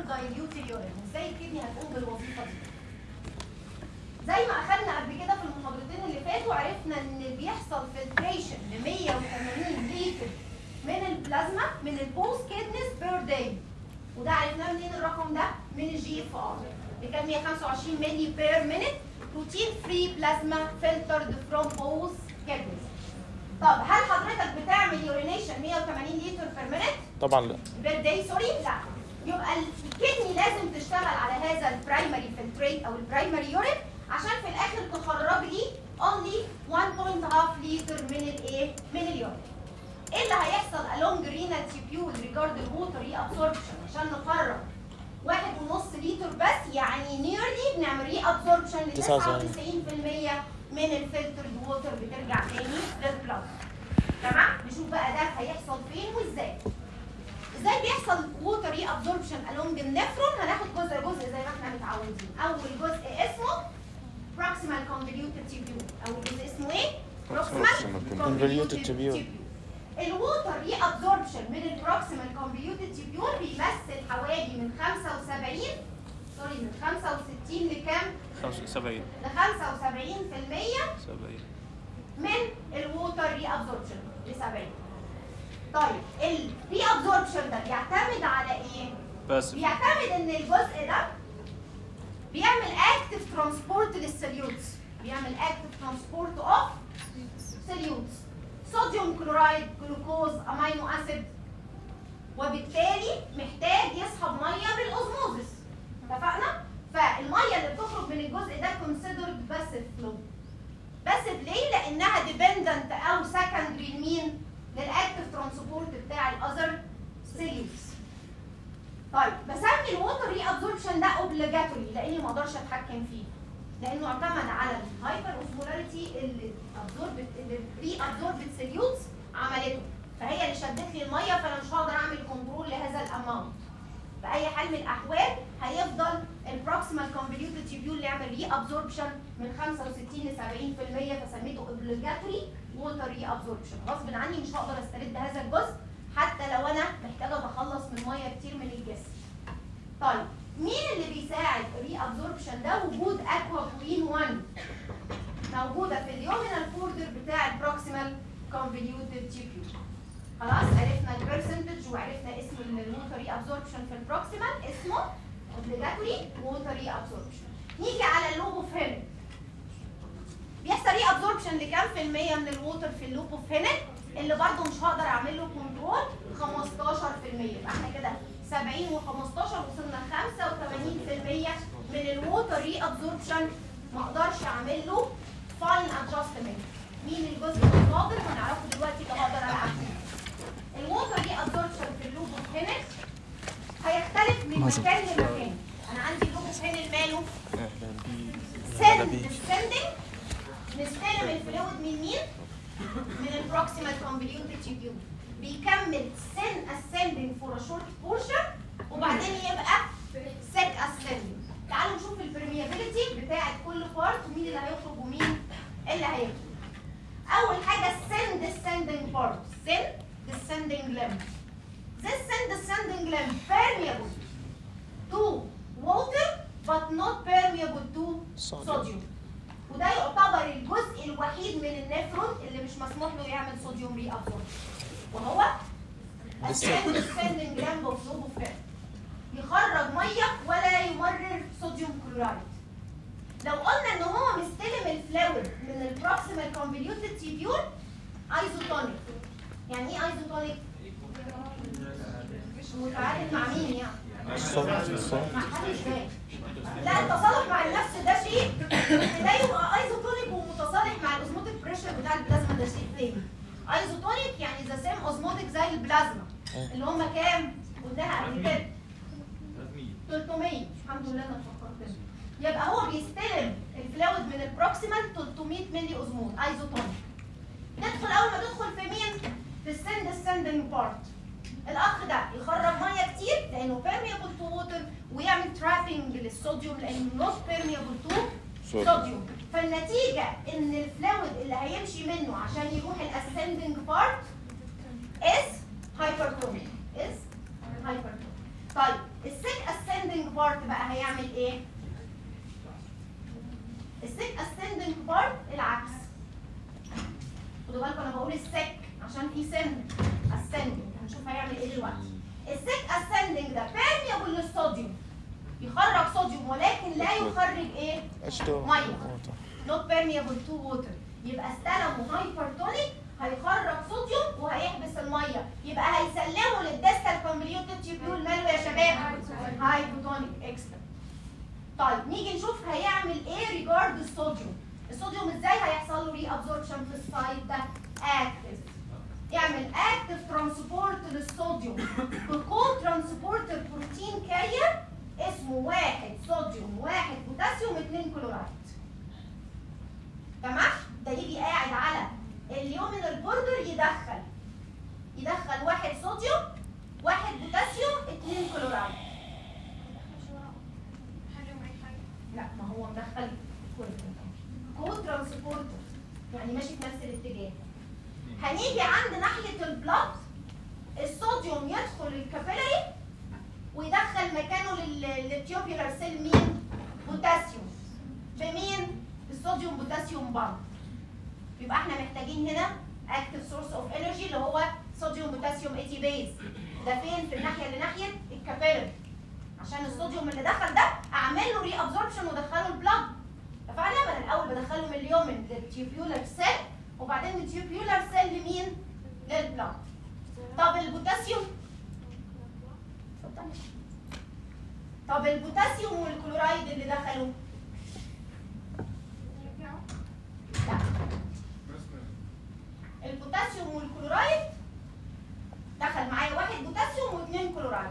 دايليوت اليورين ازاي الكدني هتقوم بالوظيفه دي زي ما اخدنا قبل كده في المحاضرتين اللي فاتوا عرفنا ان بيحصل فلتريشن ل 180 لتر من البلازما من البوست كيدنس بير داي وده عرفناه منين الرقم ده؟ من الجي اف ار اللي كان 125 ملي بير مينيت روتين فري بلازما فلترد فروم بوست كيدنس طب هل حضرتك بتعمل يورينيشن 180 لتر بير مينيت؟ طبعا لا بير داي سوري لا يبقى الكدني لازم تشتغل على هذا البرايمري فلتريت او البرايمري يورين عشان في الاخر تخرج لي only 1.5 لتر من الايه؟ من اليورين. ايه اللي هيحصل along renal tubule regard the water reabsorption عشان نخرج واحد ونص لتر بس يعني nearly بنعمل ري ابسوربشن ل 99% 99% من الفلترد ووتر بترجع تاني للبلاد. تمام؟ نشوف بقى ده هيحصل فين وازاي. ازاي بيحصل ووتر ري ابزوربشن along النفرون هناخد جزء جزء زي ما احنا متعودين اول جزء اسمه proximal convoluted tubule اول جزء اسمه ايه proximal convoluted tubule. الووتر ري ابزوربشن من البروكسيمال convoluted tubule بيمثل حوالي من 75 سوري من 65 لكام 75 ل 75% 70 من الووتر ري ابزوربشن ل 70 طيب الري ابزوربشن ده بيعتمد على ايه؟ بس بيعتمد ان الجزء ده بيعمل اكتف ترانسبورت للسليوتس بيعمل اكتف ترانسبورت اوف سليوتس صوديوم كلورايد جلوكوز امينو اسيد وبالتالي محتاج يسحب ميه بالاوزموزس اتفقنا فالميه اللي بتخرج من الجزء ده كونسيدرد باسيف فلو باسيف ليه لانها ديبندنت او سكندري لمين للاكتف ترانسبورت بتاع الاذر سيليوتس طيب بسمي الووتر ري ابزوربشن ده اوبليجاتوري لاني ما اقدرش اتحكم فيه لانه اعتمد على الهايبر اوسمولاريتي اللي ابزوربت اللي الري ابزوربت سيليوتس عملته فهي اللي شدت لي الميه فانا مش هقدر اعمل كنترول لهذا الاماونت باي حال من الاحوال هيفضل البروكسيمال كونفوليوتد تيبيول اللي يعمل ري ابزوربشن من 65 ل 70% فسميته اوبليجاتوري ووتر ري ابزوربشن غصب عني مش هقدر استرد هذا الجزء حتى لو انا محتاجه اتخلص من ميه كتير من الجسم. طيب مين اللي بيساعد الري ابزوربشن ده وجود اكوا بوين 1 موجوده في اليومينال بوردر بتاع البروكسيمال كونفوليوتد تيبيول. خلاص عرفنا البرسنتج وعرفنا اسم الووتر ري ابزوربشن في البروكسيمال اسمه اوبليجاتوري ووتر ري ابزوربشن. نيجي على اللوب اوف هيلن. بيحصل ري ابزوربشن لكام في المية من الووتر في اللوب اوف هيلن اللي برضه مش هقدر اعمل له كنترول 15% يبقى احنا كده 70 و15 وصلنا 85% من الووتر ري ابزوربشن ما اقدرش اعمل له فاين ادجستمنت مين الجزء القادر هنعرفه دلوقتي اللي هقدر العب فيه الووتر ري ابزوربشن في اللوب اوف هينل هيختلف من مكان لمكان انا عندي اللوب اوف هينل ماله سند ديسندنج نستلم الفلويد من مين؟ من البروكسيمال كونفوليوتد تيبيول بيكمل سن ascending فور a short portion وبعدين يبقى سيك ascending تعالوا نشوف البرميابيلتي بتاعت كل بارت ومين اللي هيخرج ومين اللي هيخرج اول حاجه السن descending part سن descending limb this sin descending limb permeable to water but not permeable to Sodium. sodium وده يعتبر الجزء الوحيد من النفرون اللي مش مسموح له يعمل صوديوم ري ابزوربشن وهو السندنج لامب اوف لوبوفرين يخرج ميه ولا يمرر صوديوم كلورايد لو قلنا ان هو مستلم الفلويد من البروكسيمال كونفوليوتد تيبيول ايزوتونيك يعني ايه ايزوتونيك؟ متعادل مع مين يعني؟ الصوت الصوت مع حد ازاي؟ لا التصالح مع النفس ده شيء ده يبقى ايزوتونيك ومتصالح مع الاوزموتيك بريشر بتاع البلازما ده شيء تاني ايزوتونيك يعني ذا سيم اوزموتيك زي البلازما اللي هم كام؟ قلناها قبل كده 300 الحمد لله انا فكرت يبقى هو بيستلم الفلويد من البروكسيمال 300 ملي اوزمول ايزوتونيك ندخل اول ما تدخل في مين؟ في السند السندنج بارت الاخ ده يخرج ميه كتير لانه permeable to water ويعمل ترابنج للصوديوم لانه not permeable to صوديوم. صوديوم فالنتيجه ان الفلويد اللي هيمشي منه عشان يروح الاسcending بارت is hypertonic is hypertonic طيب السيك ascending بارت بقى هيعمل ايه السيك اسندنج بارت العكس خدوا بالكم انا بقول السيك عشان في سن اسندنج هنشوف هيعمل ايه دلوقتي السيك اسندنج ده بيرميبل للصوديوم يخرج صوديوم ولكن لا يخرج ايه H2 ميه water. not permeable to water يبقى استلموا هايبرتونيك هيخرج صوديوم وهيحبس الميه يبقى هيسلموا للديستال كونفوليوتد تيوبيول ماله يا شباب هايبوتونيك اكسترا طيب نيجي نشوف هيعمل ايه ريجارد الصوديوم الصوديوم ازاي هيحصل له ري ابزوربشن في السايت ده اكتف يعمل اكتف ترانسبورت للصوديوم بكو ترانسبورتر بروتين كارير اسمه واحد صوديوم واحد بوتاسيوم اتنين كلورايد تمام ده يجي قاعد على اليومينال بوردر يدخل يدخل واحد صوديوم واحد بوتاسيوم اتنين كلورايد لا ما هو مدخل كو ترانسبورتر يعني ماشي في نفس الاتجاه هنيجي عند ناحيه البلاد الصوديوم يدخل الكابيلاري ويدخل مكانه لل- للتيوبيولار سيل مين بوتاسيوم بمين بالصوديوم بوتاسيوم بامب يبقى احنا محتاجين هنا اكتف سورس اوف انرجي اللي هو صوديوم بوتاسيوم اي تي بيز ده فين في الناحيه اللي ناحيه الكابيلاري عشان الصوديوم اللي دخل ده اعمل له ري ابزوربشن وادخله البلاد اتفقنا من الاول بدخله من اليومن للتيوبيولار سيل وبعدين من التيوبيولار سيل لمين للبلاد طب البوتاسيوم اتفضل. طب البوتاسيوم والكلورايد اللي دخلوا لا البوتاسيوم والكلورايد دخل معايا واحد بوتاسيوم واثنين كلورايد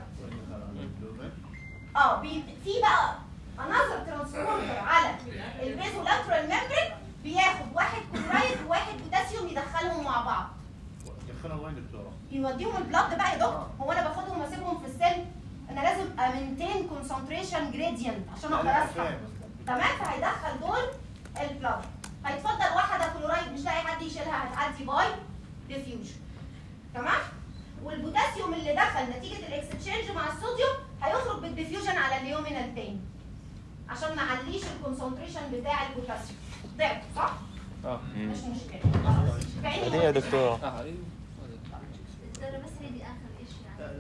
اه بي- في بقى انذر ترانسبورتر على البيزولاترال ميمبرين بياخد واحد كلورايد وواحد بوتاسيوم يدخلهم مع بعض دخلها وين دكتوره؟ يوديهم البلاد بقى يا دكتور هو انا باخدهم واسيبهم في السن انا لازم امنتين كونسنتريشن جريدينت عشان اقدر اسحب تمام فهيدخل دول البلاد هيتفضل واحده كلورايد مش لاقي حد يشيلها هتعدي باي ديفيوجن تمام والبوتاسيوم اللي دخل نتيجه الاكستشينج مع الصوديوم هيخرج بالديفيوجن على اليومينال تاني عشان ما عليش الكونسنتريشن بتاع البوتاسيوم ضعف صح؟ اه مش مشكله خلاص. كأني هدية يا دكتورة الدرة بس هي دي اخر ايش يعني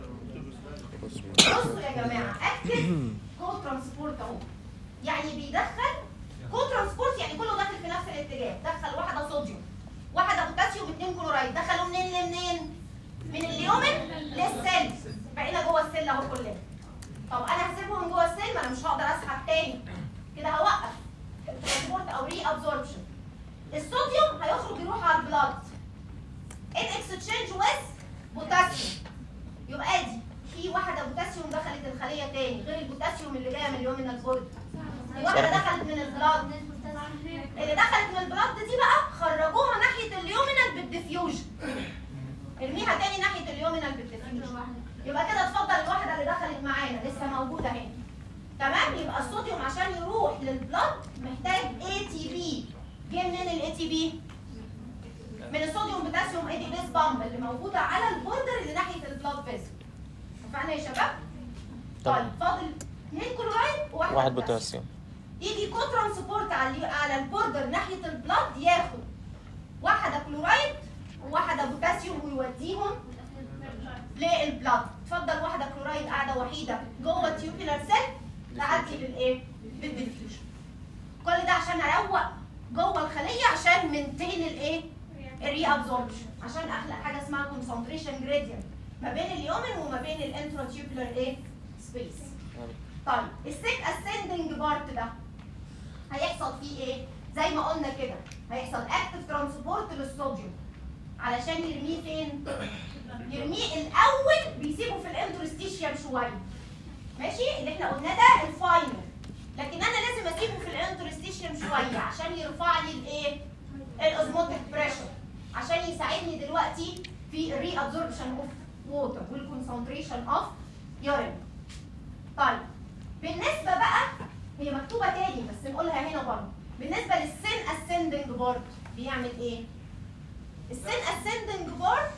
بصوا يا جماعه اكتف كو ترانسبورت اهو يعني بيدخل كو ترانسبورت يعني كله داخل في نفس الاتجاه دخل واحده صوديوم واحده بوتاسيوم اثنين كلورايد دخلوا منين لمنين من اليومن للسيل بقينا جوه السيل اهو كلنا طب انا هسيبهم جوه السيل ما انا مش هقدر اسحب تاني كده هوقف ترانسبورت او ري ابزوربشن الصوديوم هيخرج يروح على البلاد ان اكستشينج ويز بوتاسيوم يبقى دي في واحده بوتاسيوم دخلت الخليه تاني غير البوتاسيوم اللي جايه من اليومينال بورد في واحده دخلت من البلاد اللي دخلت من البلاد دي بقى خرجوها ناحيه اليومينال بالديفيوجن ارميها تاني ناحيه اليومينال بالديفيوجن يبقى كده اتفضل الواحده اللي دخلت معانا لسه موجوده اهي تمام يبقى الصوديوم عشان يروح للبلاد محتاج اي تي بي جه منين الاي تي بي من الصوديوم بوتاسيوم اي دي بيس بامب اللي موجوده على البوردر اللي ناحيه البلاد فيزل اتفقنا يا شباب طيب تمام. فاضل اثنين كلورايد وواحد واحد بوتاسيوم يجي كو ترانسبورت على على البوردر ناحيه البلاد ياخد واحده كلورايد وواحده بوتاسيوم ويوديهم للبلاد اتفضل واحده كلورايد قاعده وحيده جوه التيوبولار سيل تعدي للايه بالديفيوجن كل ده عشان اروق جوه الخليه عشان منتين الايه الري ابزوربشن عشان اخلق حاجه اسمها كونسنتريشن جريدينت ما بين اليومن وما بين الانتراتيوبولار ايه سبيس طيب السيك اسندنج بارت ده هيحصل فيه ايه زي ما قلنا كده هيحصل اكتف ترانسبورت للصوديوم علشان يرميه فين يرميه الاول بيسيبه في الانترستيشيوم شويه ماشي اللي احنا قلنا ده الفاينل لكن انا لازم اسيبه في الانترستيشيوم شويه عشان يرفع لي الايه الاوزموتيك بريشر عشان يساعدني دلوقتي في الري ابزوربشن اوف ووتر والكونسنتريشن اوف يورين طيب بالنسبه بقى هي مكتوبه تاني بس نقولها هنا برضه بالنسبه للسن اسندنج بورد بيعمل ايه السن اسندنج بورد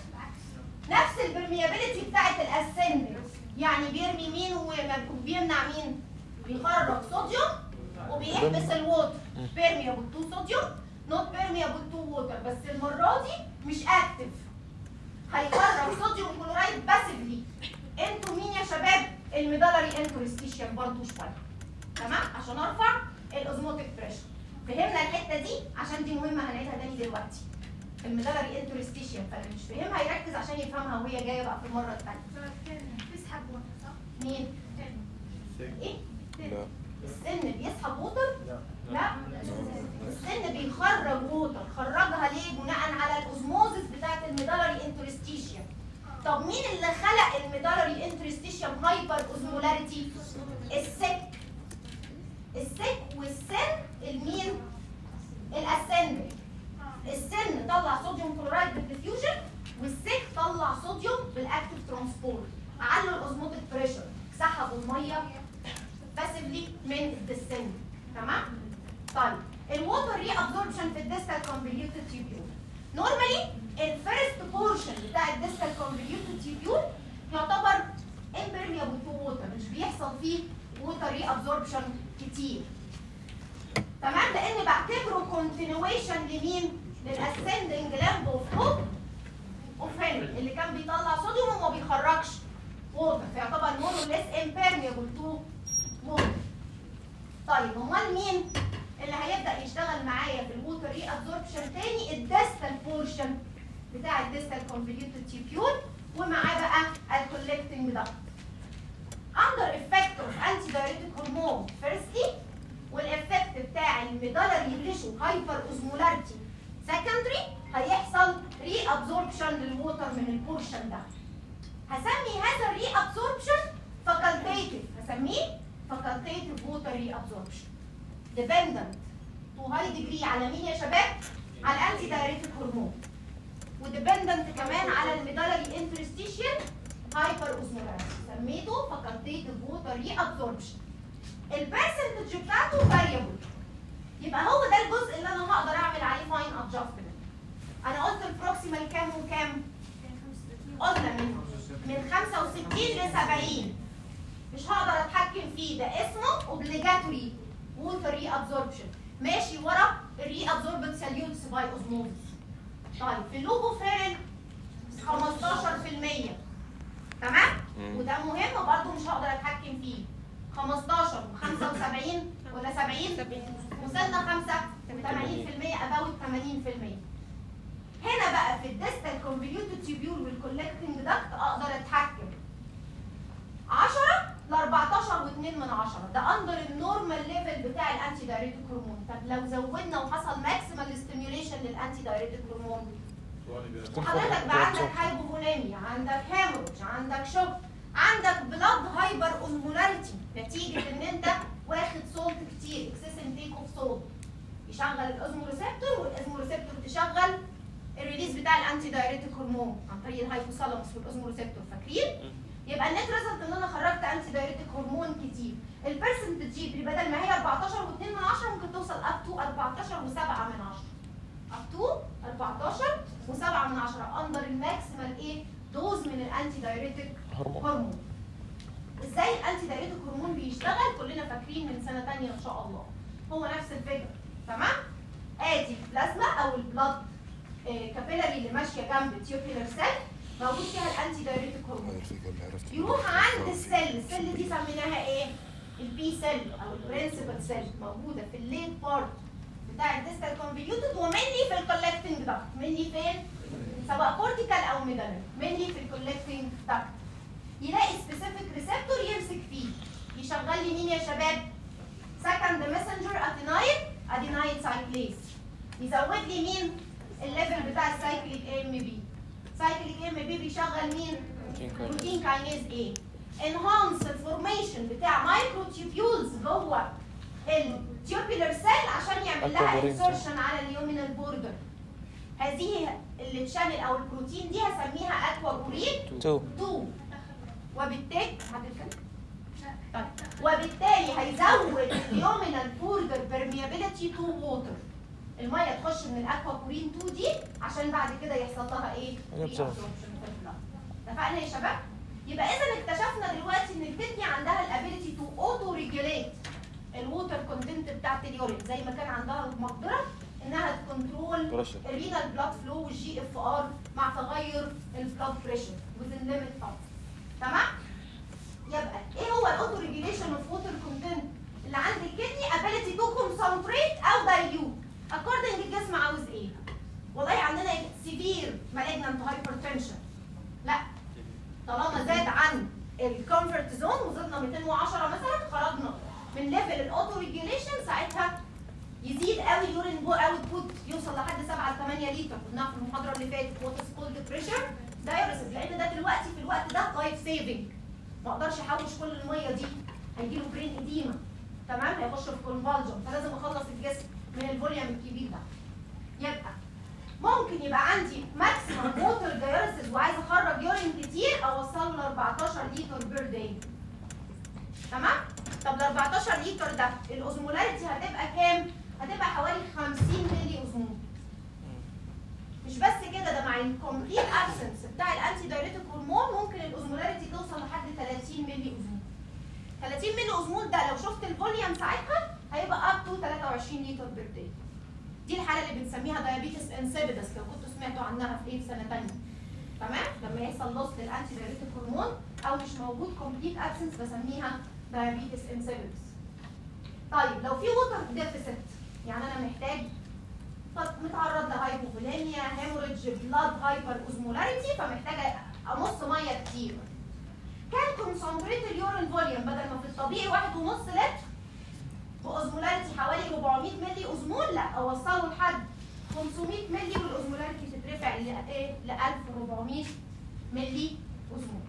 نفس البرميابيلتي بتاعت الاسندنج يعني بيرمي مين وبيمنع مين بيخرج صوديوم وبيحبس الووتر بيرميابل تو صوديوم نوت بيرميابل تو ووتر بس المره دي مش اكتف هيخرج صوديوم كلورايد باسفلي انتوا مين يا شباب الميدالري انتورستيشيوم برضه شويه تمام عشان ارفع الاوزموتيك بريشر فهمنا الحته دي عشان دي مهمه هنعيدها تاني دلوقتي الميدالري انتورستيشيوم فاللي مش فاهمها يركز عشان يفهمها وهي جايه بقى في المره الثانيه تسحب وقت صح؟ مين ايه لا السن بيسحب ووتر لا لا السن بيخرج ووتر خرجها ليه بناء على الاوزموزس بتاعت الميدالري انترستيشيوم طب مين اللي خلق الميدالري انترستيشيوم هايبر اوزمولاريتي السك السك والسن المين الاسندري السن طلع صوديوم كلورايد بالديفيوجن والسك طلع صوديوم بالاكتيف ترانسبورت علوا الاوزموتيك بريشر سحبوا الميه باسفلي من الدسن تمام طيب الووتر ري ابزوربشن في الديستال كونفوليوتد تيبيول نورمالي الفيرست بورشن بتاع الديستال كونفوليوتد تيبيول يعتبر امبرميبل تو ووتر مش بيحصل فيه ووتر ري ابزوربشن كتير تمام لان بعتبره كونتينويشن لمين للاسندنج لامب اوف هوب اوف هيل اللي كان بيطلع صوديوم وما بيخرجش ووتر فيعتبر مور ليس امبرميبل تو ووتر طيب امال مين اللي هيبدا يشتغل معايا في الووتر ري ابزوربشن تاني الديستال بورشن بتاع الديستال كونفوليوتد تيبيول ومعاه بقى الكولكتنج داكت under effect of antidiuretic hormone firstly والافكت بتاع الميدالري ريشو هايبر اوزمولاريتي secondary هيحصل ري ابزوربشن للووتر من البورشن ده هسمي هذا الري ابزوربشن فاكولتيتيف هسميه فاكولتيتيف ووتر ري ابزوربشن dependent to high degree على مين يا شباب؟ على الانتي دايريتيك هرمون وديبندنت كمان على الميدالري انترستيشن هايبر اوزمولاريتي سميته فاكولتيتيف ووتر ري ابزوربشن البرسنتج بتاعته فاريبل يبقى هو ده الجزء اللي انا هقدر اعمل عليه فاين ادجستمنت انا قلت البروكسيمال كام وكام؟ قلنا من من 65 ل 70 مش هقدر اتحكم فيه ده اسمه اوبليجاتوري ووتر ري ابزوربشن ماشي ورا الري ابزوربنت ساليوتس باي اوزموزس طيب في اللوبوفيرين 15% تمام مم. وده مهم برضه مش هقدر اتحكم فيه 15 و75 ولا 70 وصلنا 85% اباوت 80% هنا بقى في الديستال كونفوليوتد تيبيول والكولكتنج داكت اقدر اتحكم 10 ل 14 و2 من 10 ده اندر النورمال ليفل بتاع الانتي دايريتيك هرمون طب لو زودنا وحصل ماكسيمال ستيميوليشن للانتي دايريتيك هرمون سؤالي بقى وحضرتك بقى عندك هايبوفوليميا عندك هيموريج عندك شوك عندك بلاد هايبر اوزمولاريتي نتيجه ان انت واخد سولت كتير اكسس انتيك اوف سولت يشغل الاوزموريسبتور والاوزموريسبتور تشغل الريليز بتاع الانتي دايريتيك هرمون عن طريق الهايبوثالاموس والاوزموريسبتور فاكرين؟ يبقى النت ريزلت ان انا خرجت انتي دايريتيك هرمون كتير البرسنتج بدل ما هي 14 و2 من 10 ممكن توصل اب تو 14 و7 من 10 اب تو 14 و7 من 10 اندر الماكسيمال ايه دوز من الانتي دايريتيك هرمون. هرمون ازاي الانتي دايريتيك هرمون بيشتغل كلنا فاكرين من سنه ثانيه ان شاء الله هو نفس الفكره تمام ادي البلازما او البلاد كابيلاري اللي ماشيه جنب تيوبيلر سيل موجود فيها الانتي دايريتيك هرمون الفكرة اللي عرفت يروح عند السيل السيل دي سميناها ايه البي سيل او البرنسبل سيل موجوده في الليت بارت بتاع الديستال كونفوليوتد ومنلي في الكولكتنج داكت منلي فين سواء كورتيكال او ميدالر منلي في الكولكتنج داكت يلاقي سبيسيفيك ريسبتور يمسك فيه يشغل لي مين يا شباب سكند ماسنجر ادينايل ادينايل سايكليز يزود لي مين الليفل بتاع السايكليك اي ام بي سايكليك اي ام بي بيشغل مين بروتين كاينيز ايه انهانس الفورميشن بتاع مايكرو تيوبيولز جوه التيوبيولر سيل عشان يعمل لها Aquaporin. انسرشن على اليومينال بوردر هذه التشانل او البروتين دي هسميها اكوابورين تو 2 وبالتالي هتتكلم؟ طيب وبالتالي هيزود اليومينال بوردر بيرميابيليتي تو ووتر الميه تخش من الاكوابورين 2 دي عشان بعد كده يحصل لها ايه؟ Reabsorption. reabsorption في البلاد. اتفقنا يا شباب؟ يبقى اذا اكتشفنا دلوقتي ان الكدني عندها الابيليتي تو اوتو ريجوليت اليورين زي ما كان عندها المقدره انها تكنترول بريشر الرينال بلاد فلو والجي اف ار مع تغير البلاد بريشر within limit of تمام يبقى ايه هو الاوتو ريجيليشن اوف ووتر كونتنت اللي عند الكدني ability to concentrate او dilute according الجسم عاوز ايه والله عندنا سيفير malignant hypertension لا طالما زاد عن الكومفورت زون وصلنا 210 مثلا خرجنا من ليفل الاوتو ريجيليشن ساعتها يزيد قوي اليورين بو اوت بوت يوصل لحد 7 ل 8 لتر قلناها في المحاضره اللي فاتت وات از كولد بريشر دايوريسيس لان ده دلوقتي في الوقت ده لايف سيفنج ما اقدرش احوش كل الميه دي هيجيله برين اديما تمام هيخش في كونفالجن فلازم اخلص الجسم من الفوليوم الكبير ده يبقى ممكن يبقى عندي ماكسيمم ووتر دايوريسيس وعايز اخرج يورين كتير اوصله ل 14 لتر بير داي تمام طب ال 14 لتر ده الاوزمولاريتي هتبقى كام هتبقى حوالي 50 ملي اوزمول مش بس كده ده مع الكومبليت ابسنس بتاع الانتي دايريتيك هرمون ممكن الاوزمولاريتي توصل لحد 30 ملي اوزمول 30 ملي اوزمول ده لو شفت الفوليوم ساعتها هيبقى اب تو 23 لتر بير داي دي الحاله اللي بنسميها دايابيتس انسيبيدس لو كنتوا سمعتوا عنها في ايه في سنه ثانيه تمام لما يحصل لوس للانتي دايريتيك هرمون او مش موجود كومبليت ابسنس بسميها دايابيتس انسيبيدس طيب لو في ووتر ديفيسيت يعني انا محتاج ف- متعرض لهايبوفوليميا هيموريدج بلاد هايبر اوزمولاريتي فمحتاجه امص ميه كتير كان كونسنتريت اليورين فوليوم بدل ما في الطبيعي واحد ونص لتر باوزمولاريتي حوالي 400 ملي اوزمول لا اوصله لحد 500 ملي والاوزمولاريتي تترفع ل ايه ل 1400 ملي اوزمول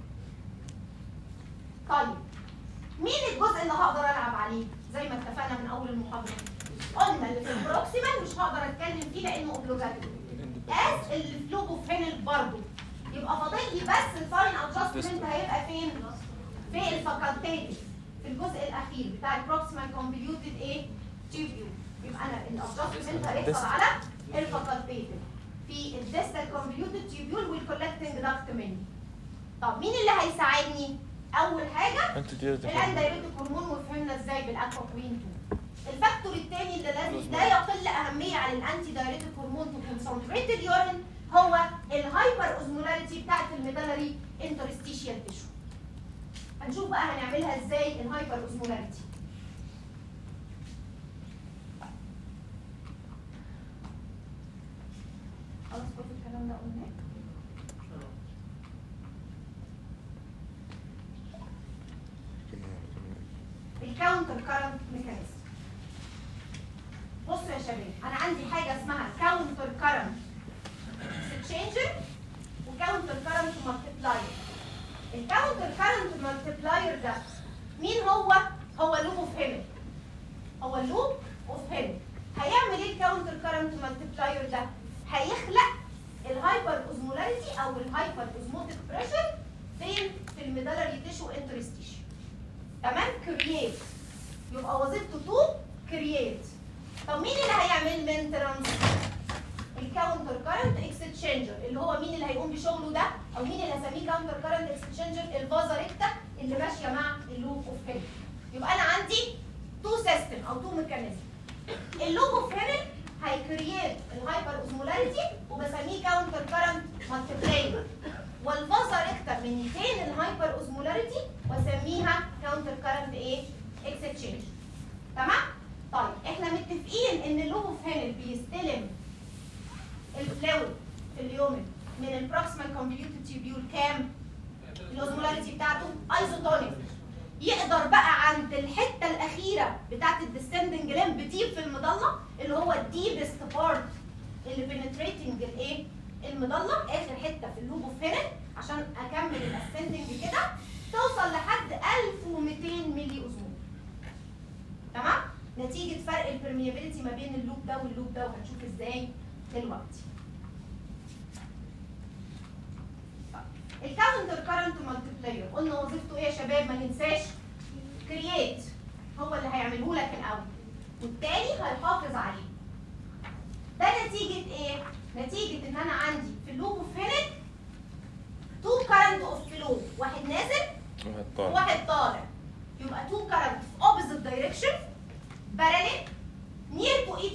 طيب مين الجزء اللي هقدر العب عليه زي ما اتفقنا من اول المحاضره قلنا اللي في البروكسيمال مش هقدر اتكلم فيه لانه اوبلوجاتوري از اللي في لوبو فين برضه يبقى فاضل لي بس الفاين ادجستمنت هيبقى فين في الفاكولتيف في الجزء الاخير بتاع البروكسيمال كونفوليوتد ايه تيوبيول يبقى انا الادجستمنت هيحصل على الفاكولتيف في الديستال كونفوليوتد تيوبيول والكولكتنج داكت مني طب مين اللي هيساعدني اول حاجه انت ديرت الاندايريتك هرمون وفهمنا ازاي بالاكوا كوين 2 الفاكتور الثاني اللي لازم لا يقل اهميه عن الانتي دايريتك هرمون تو كونسنتريت اليورين هو الهايبر اوزمولاريتي بتاعت الميدالري انترستيشيال تيشو هنشوف بقى هنعملها ازاي الهايبر اوزمولاريتي خلاص كل الكلام ده قلناه الكاونتر كارنت ميكانيزم بصوا يا شباب انا عندي حاجه اسمها كاونتر كارنت تشينجر وكاونتر كارنت مالتبلاير الكاونتر كارنت مالتبلاير ده مين هو هو اللوب اوف هيمن هو اللوب اوف هيمن هيعمل ايه الكاونتر كارنت مالتبلاير ده هيخلق الهايبر اوزمولاريتي او الهايبر اوزموتيك بريشر فين في الميدالري تيشو انترستيشن تمام كرييت يبقى وظيفته تو كرييت طب مين اللي هيعمل مينترنس الكاونتر كارنت اكستشينجر اللي هو مين اللي هيقوم بشغله ده او مين اللي هسميه كاونتر كارنت اكستشينجر الفازا ريكتا اللي ماشيه مع اللوب اوف هيل يبقى انا عندي تو سيستم او تو ميكانيزم اللوب اوف هيل هيكرييت الهايبر اوزمولاريتي وبسميه كاونتر كارنت مالتيبلاير والفازا ريكتا من فين الهايبر اوزمولاريتي واسميها كاونتر كارنت ايه اكستشينج تمام طيب احنا متفقين ان اللوب اوف هيل بيستلم الفلويد في اليومن من البروكسيمال كونفوليوتد تيبيول كام الاوزمولاريتي بتاعته ايزوتونيك يقدر بقى عند الحته الاخيره بتاعت الديسندنج لمب ديب في المضله اللي هو الديبست بارت اللي بنتريتنج الايه المضله اخر حته في اللوب اوف هيرن عشان اكمل الاسندنج كده توصل لحد 1200 ملي اوزمول تمام نتيجه فرق البرميابيلتي ما بين اللوب ده واللوب ده وهنشوف ازاي دلوقتي الكاونتر كارنت مالتيبلاير قلنا وظيفته ايه يا شباب ما ننساش كرييت هو اللي هيعمله لك الاول والتاني هيحافظ عليه ده نتيجة ايه؟ نتيجة ان انا عندي في اللوب اوف هيلن تو كارنت اوف فلو واحد نازل واحد طالع وواحد طالع يبقى تو كارنت في اوبوزيت دايركشن باراليل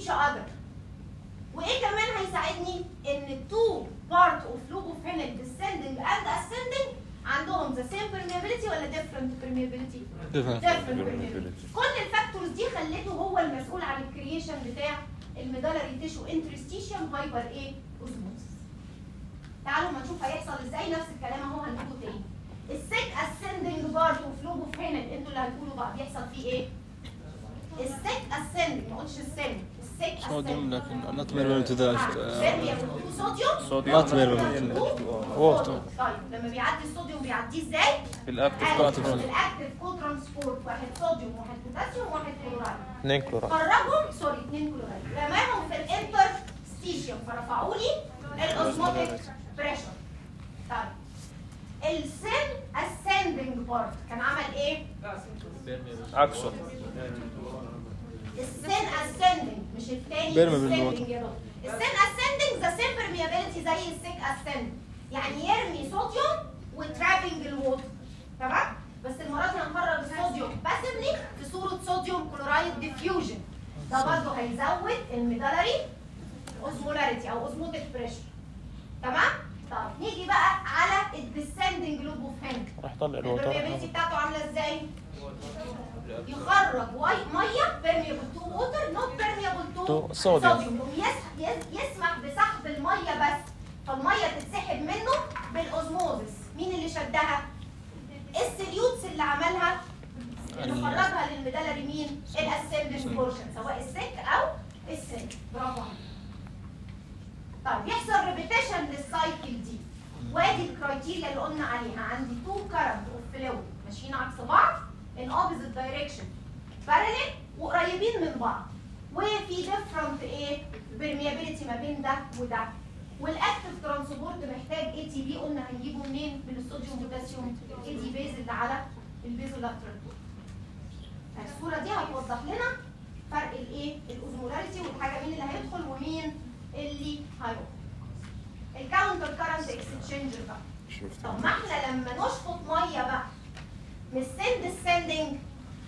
each other وايه كمان هيساعدني ان التو بارت اوف لوبوفينيك descending and ascending عندهم the same permeability ولا different permeability؟ Different. different permeability كل الفاكتورز دي خلته هو المسؤول عن الكرييشن بتاع الميدالري تيشو انترستيشيوم هايبر ايه؟ اوزموسيس تعالوا ما نشوف هيحصل ازاي نفس الكلام اهو هنقوله تاني السيك اسcending بارت اوف لوبوفينيك انتوا اللي هتقولوا بعض يحصل فيه ايه؟ السيك ascending ما قلتش السن السيك صوديوم ascending لكن not permeable to the permeable to sodium صوديوم. not permeable water طيب لما بيعدي الصوديوم بيعديه ازاي؟ بالاكتف قال كوترانسبورت. الاكتف كو ترانسبورت واحد صوديوم واحد بوتاسيوم واحد كلورايد اثنين كلورايد خرجهم سوري اثنين كلورايد رماهم في الانترستيشيوم فرفعوا لي الاوزموتيك بريشر طيب السن ascending بارت كان عمل ايه؟ عكسه السن ascending مش التاني Permeable ascending يا دكتور السن ascending ذا سيم permeability زي السيك ascending يعني يرمي صوديوم وترابنج الووتر تمام بس المره دي هنخرج الصوديوم باسفلي في صوره صوديوم كلورايد ديفيوجن ده برضه هيزود الميدالري اوزمولاريتي او اوزموتيك بريشر تمام طيب نيجي بقى على الديسندنج لوب اوف هند راح طلع البرميابيلتي الوتر بتاعته عامله ازاي؟ يخرج واي ميه permeable to water not permeable to To sodium. يقوم يس- يس- يسمح بسحب الميه بس فالميه تتسحب منه بالاوزموزس مين اللي شدها؟ السليوتس اللي عملها اللي خرجها للميدالري مين؟ الاسندنج بورشن سواء السك او السن برافو عليك طيب يحصل ريبيتيشن للسايكل دي وادي الكرايتيريا اللي قلنا عليها عندي تو كارنت اوف فلويد ماشيين عكس بعض in opposite direction parallel وقريبين من بعض وفي different ايه permeability ما بين ده وده والاكتف ترانسبورت محتاج اي تي بي قلنا هنجيبه منين من الصوديوم بوتاسيوم اي تي بيز اللي على البيزولاترال الصوره دي هتوضح لنا فرق الايه الاوزمولاريتي والحاجه مين اللي هيدخل ومين اللي هيخرج الكاونتر كارنت اكسشينجر بقى شفت طب ما احنا لما نشفط ميه بقى من السند السندنج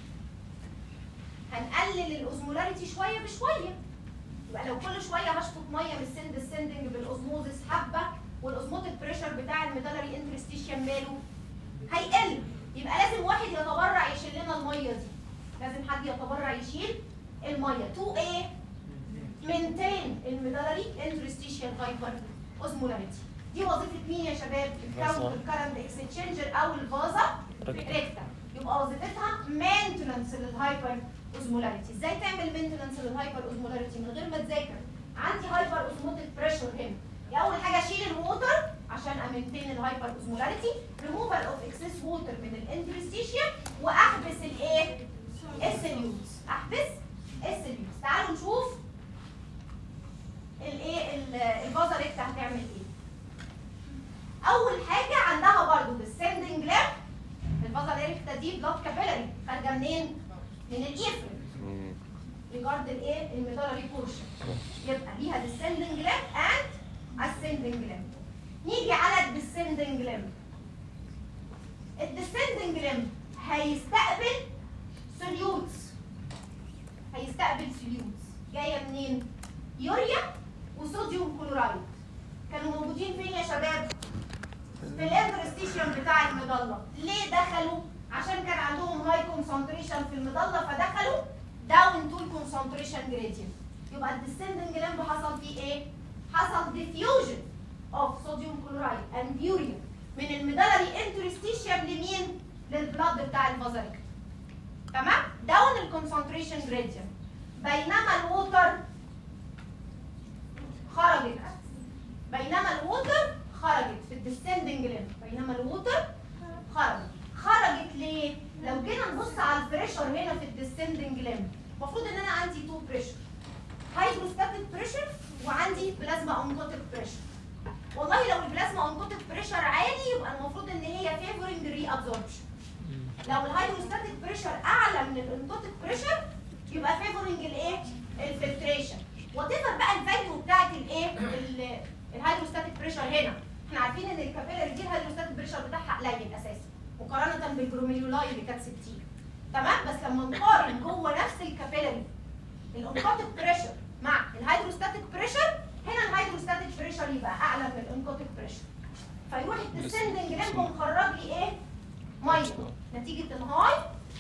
هنقلل الاوزمولاريتي شويه بشويه يبقى لو كل شويه هشفط ميه من السند السندنج بالاوزموزس حبه والاوزموتيك بريشر بتاع الميدالري انترستيشن ماله هيقل يبقى لازم واحد يتبرع يشيل لنا الميه دي لازم حد يتبرع يشيل الميه تو ايه مينتين الميدالري انترستيشن هايبر اوزمولاريتي دي وظيفه مين يا شباب الكاونتر كارنت اكسشينجر او الفازا ريكتا يبقى وظيفتها مينتننس للهايبر اوزمولاريتي ازاي تعمل مينتننس للهايبر اوزمولاريتي من غير ما تذاكر عندي هايبر اوزموتيك بريشر هنا يا اول حاجه اشيل الووتر عشان امنتين الهايبر اوزمولاريتي ريموفال اوف اكسس ووتر من الانترستيشيا واحبس الايه السليوتس احبس السليوتس تعالوا نشوف الايه ال- الفازا ريكتا هتعمل ايه اول حاجه عندها برضو بالسندنج لاب الفازا ريكتا دي بلاد كابيلاري خارجه منين من الايفر ريجارد الايه الميدالري بورشن يبقى ليها descending limb and ascending limb نيجي على الديسندنج limb الديسندنج limb هيستقبل سوليوتس هيستقبل سوليوتس جايه منين يوريا وصوديوم كلورايد كانوا موجودين فين يا شباب في الانترستيشن بتاع المظله ليه دخلوا عشان كان عندهم هاي كونسنتريشن في المظله فدخلوا داون تو الكونسنتريشن جريدينت يبقى الديسندنج لمب حصل فيه ايه حصل ديفيوجن اوف صوديوم كلورايد اند يوريا من الميدالري انترستيشن لمين للبلاد بتاع الفازاريك تمام داون الكونسنتريشن جريدينت بينما الووتر خرجت بينما الووتر خرجت في الديسندنج ليمب بينما الووتر خرجت خرجت ليه؟ لو جينا نبص على البريشر هنا في الديسندنج ليمب المفروض ان انا عندي تو بريشر هيدروستاتيك بريشر وعندي بلازما اونكوتيك بريشر والله لو البلازما اونكوتيك بريشر عالي يبقى المفروض ان هي فيفورنج ري ابزوربشن لو الهيدروستاتيك بريشر اعلى من الانكوتيك بريشر يبقى فيفورنج الايه؟ الفلتريشن وات ايفر بقى الفاليو بتاعت الايه؟ ال- الهيدروستاتيك بريشر هنا احنا عارفين ان الكابيلاري دي الهيدروستاتيك بريشر بتاعها قليل اساسا مقارنه بالجروميرولاي اللي كانت 60 تمام بس لما نقارن جوه نفس الكابيلاري الانكوتيك بريشر مع الهيدروستاتيك بريشر هنا الهيدروستاتيك بريشر يبقى اعلى من الانكوتيك بريشر فيروح الديسندنج لمب مخرج لي ايه؟ ميه نتيجه الهاي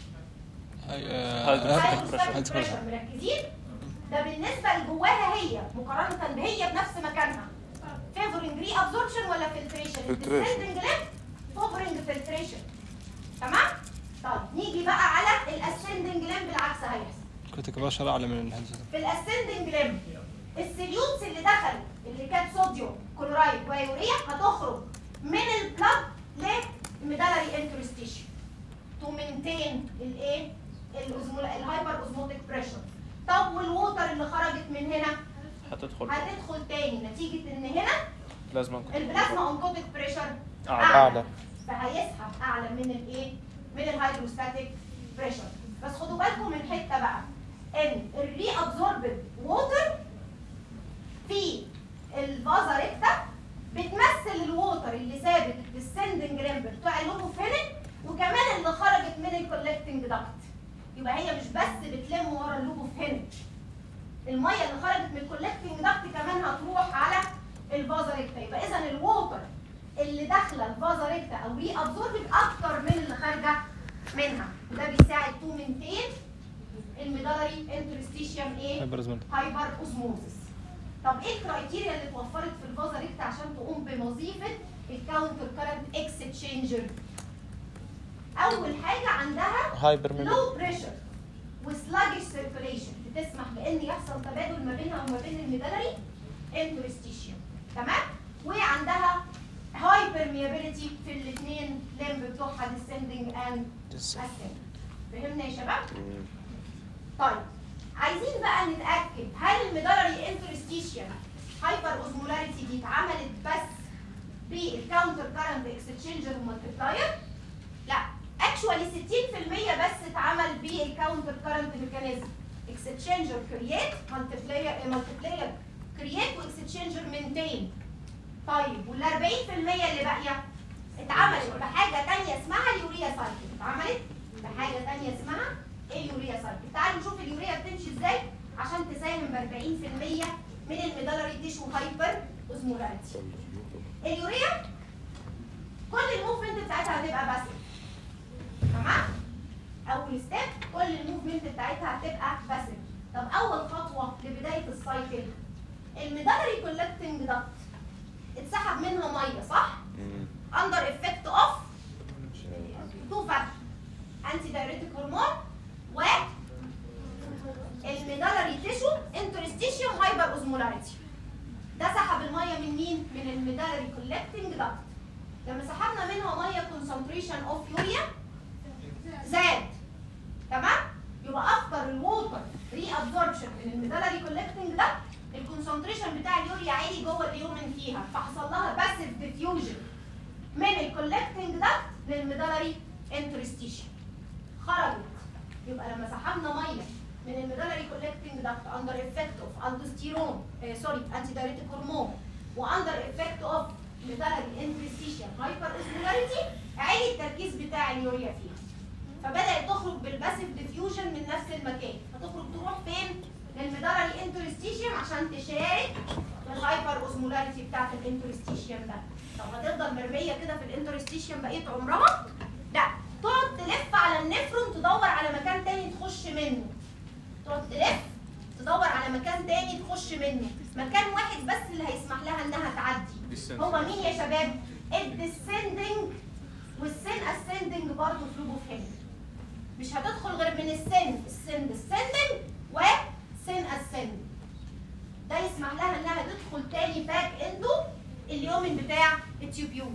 هيدروستاتيك بريشر مركزين ده بالنسبه لجواها هي مقارنه بهي بنفس مكانها فيفورنج ري ابزوربشن ولا فلتريشن الديسندنج لمب فيفورنج فلتريشن تمام طيب نيجي بقى على الاسندنج لمب العكس هيحصل كنت كبشر اعلى من الهندسه في الاسندنج ليمب السيليوتس اللي دخلت اللي كانت صوديوم كلورايد ويوريا هتخرج من البلاد للميدالري انترستيشن تو مينتين الايه الأوزمولا- الهايبر اوزموتيك بريشر طب والووتر اللي خرجت من هنا هتدخل هتدخل تاني نتيجه ان هنا لازم نكون البلازما انكوتيك بريشر أعلى. أعلى. فهيسحب اعلى من الايه من الهيدروستاتيك بريشر بس خدوا بالكم من حته بقى ان الري ابزوربد ووتر في الفازا ريكتا بتمثل الووتر اللي ثابت الديسندنج لمب بتوع اللوبوفينين وكمان اللي خرجت من الكولكتنج داكت يبقى هي مش بس بتلم ورا اللوبوفينين الميه اللي خرجت من الكولكتنج داكت كمان هتروح على الفازا ريكتا يبقى اذا الووتر اللي داخله الفازا ريكتا او ري ابزوربد اكتر من اللي خارجه منها وده بيساعد تو مينتين الميدالري انترستيشيوم ايه هايبر ازمنت هايبر اوزموزس طب ايه الكرايتيريا اللي اتوفرت في الفازا ريكتا عشان تقوم بوظيفه الكاونتر كارنت اكستشينجر اول حاجه عندها هايبر ميموري لو بريشر وسلاجش سيركيليشن بتسمح بان يحصل تبادل ما بينها وما بين الميدالري انترستيشيوم تمام وعندها هاي permeability في الاثنين لمب بتوعها descending and ascending فهمنا يا شباب؟ طيب عايزين بقى نتاكد هل الميدالري انترستيشيوم هايبر اوزمولاريتي دي اتعملت بس بالكاونتر كارنت اكستشينجر ومالتبلاير؟ لا اكشوالي 60% بس اتعمل بالكاونتر كارنت ميكانيزم اكستشينجر كرييت مالتبلاير مالتبلاير كرييت واكستشينجر مينتين طيب وال 40% اللي باقيه اتعملت بحاجه ثانيه اسمها اليوريا سايكل اتعملت بحاجه ثانيه اسمها اليوريا سايكل تعالوا نشوف اليوريا بتمشي ازاي عشان تساهم ب 40% من الميدالري تيشو هايبر اوزمولاريتي اليوريا كل الموفمنت بتاعتها هتبقى بس تمام اول ستيب كل الموفمنت بتاعتها هتبقى بس طب اول خطوه لبدايه السايكل الميدالري كولكتنج دكت اتسحب منها ميه صح اندر افكت اوف تو فاكتور انتي دايريتيك هرمون و الميدالري تيشو انترستيشيوم هايبر اوزمولاريتي ده سحب الميه من مين من الميدالري كولكتنج دكت لما سحبنا منها ميه كونسنتريشن اوف يوريا زاد تمام يبقى افتر الووتر ري ابزوربشن من الميدالري كولكتنج ده الكونسنتريشن بتاع اليوريا عالي جوه اليومن فيها فحصل لها باسيف ديفيوجن من الكولكتنج ده للميدالري انترستيشن خرجت يبقى لما سحبنا ميه من الميدالري كولكتنج داكت اندر افكت اوف الدوستيرون سوري انتي دايريتيك هرمون واندر افكت اوف ميدالري انترستيشن هايبر اوزمولاريتي عالي التركيز بتاع اليوريا فيها فبدات تخرج بالباسيف ديفيوجن من نفس المكان هتخرج تروح فين للميدالري انترستيشيوم عشان تشارك في الهايبر اوزمولاريتي بتاعت الانترستيشيوم ده طب هتفضل مرميه كده في الانترستيشيوم بقيه عمرها لا تقعد تلف على النفرون تدور على مكان تاني تخش منه تقعد تلف تدور على مكان تاني تخش منه مكان واحد بس اللي هيسمح لها انها تعدي هو مين يا شباب الديسندنج والسن اسندنج برضه اسلوبه في هنا مش هتدخل غير من السن السن السندنج وسن اسندنج ده يسمح لها انها تدخل تاني باك انتو اليومن بتاع التيوبيول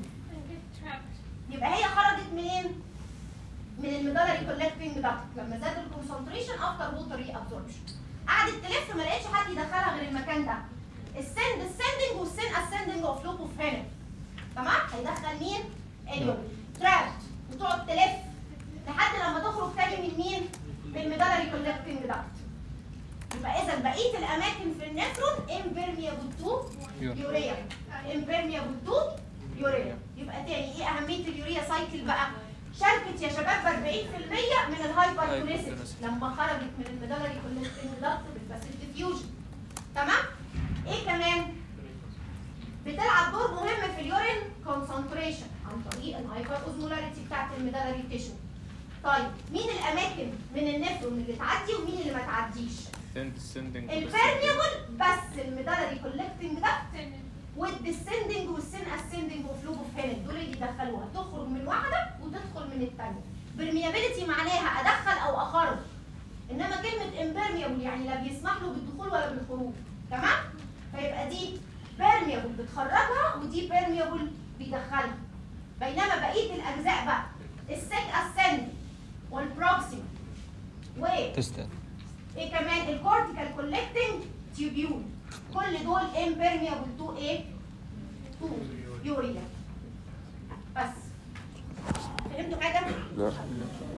يبقى هي خرجت منين؟ من الميدالري كولكتنج داكت لما زاد الكونسنتريشن افتر ووتر ري ابزوربشن قعدت تلف ما لقيتش حد يدخلها غير المكان ده السن السندنج والسن اسندنج اوف لوب اوف هنا تمام هيدخل مين اليوم ترابت وتقعد تلف لحد لما تخرج تاني من مين من الميدالري كولكتنج داكت يبقى اذا بقيه الاماكن في النفرون امبيرميابل تو يوريا امبيرميابل تو يوريا يبقى تاني ايه اهميه اليوريا سايكل بقى شاركت يا شباب ب 40% من الهايبر كوليسيس لما خرجت من الميدالري كولكتنج داكت بالباسيف ديفيوجن تمام ايه كمان بتلعب دور مهم في اليورين كونسنتريشن عن طريق الهايبر اوزمولاريتي بتاعت المدرري تيشو طيب مين الاماكن من النفرون اللي تعدي ومين اللي ما تعديش السندنج البيرميبل بس المدرري كولكتنج ده والديسندنج والسن اسندنج وفلوب اوف هيلن دول اللي يدخلوها تخرج من واحده وتدخل من الثانيه برميابيلتي معناها ادخل او اخرج انما كلمه امبرميبل يعني لا بيسمح له بالدخول ولا بالخروج تمام فيبقى دي بيرميبل بتخرجها ودي بيرميبل بيدخلها بينما بقيه الاجزاء بقى السيك اسند والبروكسيم و تستل ايه كمان الكورتيكال كولكتنج تيوبيول كل دول امبرميبل تو ايه تو يوريا بس فهمتوا حاجه لا